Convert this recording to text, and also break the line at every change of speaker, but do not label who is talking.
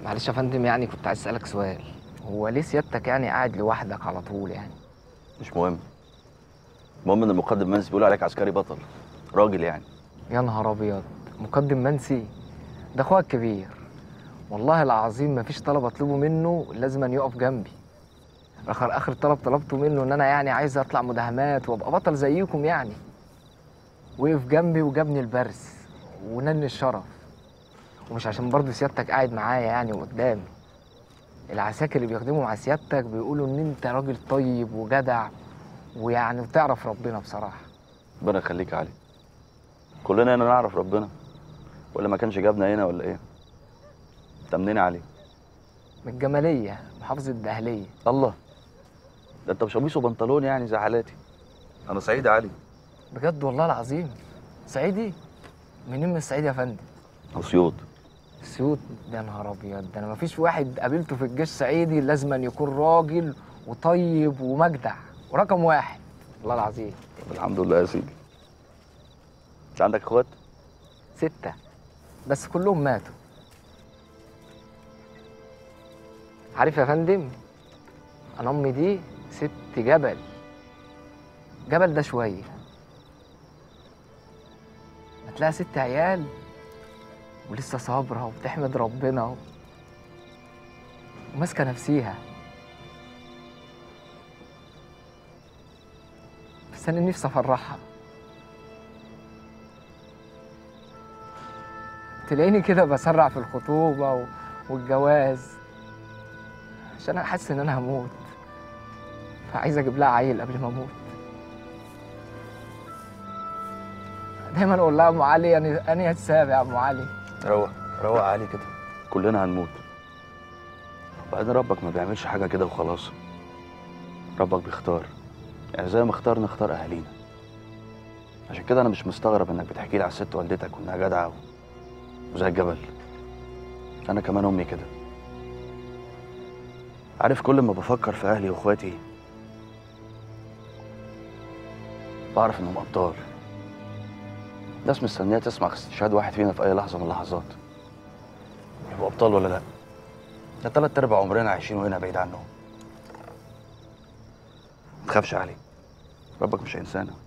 معلش يا فندم يعني كنت عايز اسالك سؤال هو ليه سيادتك يعني قاعد لوحدك على طول يعني
مش مهم المهم ان المقدم منسي بيقول عليك عسكري بطل راجل يعني
يا نهار ابيض مقدم منسي ده اخويا الكبير والله العظيم مفيش طلب اطلبه منه لازم أن يقف جنبي اخر اخر طلب طلبته منه ان انا يعني عايز اطلع مداهمات وابقى بطل زيكم يعني وقف جنبي وجابني البرس ونني الشرف ومش عشان برضه سيادتك قاعد معايا يعني وقدامي العساكر اللي بيخدموا مع سيادتك بيقولوا ان انت راجل طيب وجدع ويعني بتعرف ربنا بصراحه
ربنا يخليك يا علي كلنا هنا نعرف ربنا ولا ما كانش جابنا هنا ولا ايه انت منين يا علي
من الجماليه محافظه الدهليه
الله ده انت مش قميص وبنطلون يعني زي حالاتي انا سعيد يا علي
بجد والله العظيم صعيدي منين من الصعيد يا فندم
اسيوط
سيوط يا نهار ابيض ده انا مفيش واحد قابلته في الجيش صعيدي لازم أن يكون راجل وطيب ومجدع ورقم واحد والله العظيم
طب الحمد لله يا سيدي مش عندك اخوات
ستة بس كلهم ماتوا عارف يا فندم انا امي دي ست جبل جبل ده شويه هتلاقي ست عيال ولسه صابره وبتحمد ربنا و- وماسكه نفسيها بس انا نفسي افرحها تلاقيني كده بسرع في الخطوبه و- والجواز عشان انا حاسس ان انا هموت فعايز اجيب لها عيل قبل ما اموت دايما اقول لها ام علي انا انا السابع يا ام علي
روق روق يا علي كده كلنا هنموت وبعدين ربك ما بيعملش حاجه كده وخلاص ربك بيختار يعني زي ما اختارنا اختار اهالينا عشان كده انا مش مستغرب انك بتحكي لي على ست والدتك وانها جدعه و- وزي الجبل انا كمان امي كده عارف كل ما بفكر في اهلي واخواتي بعرف انهم ابطال ناس مستنيه تسمع استشهاد واحد فينا في اي لحظه من اللحظات يبقوا ابطال ولا لا ده تلات ارباع عمرنا عايشين وهنا بعيد عنهم ما تخافش علي ربك مش هينسانا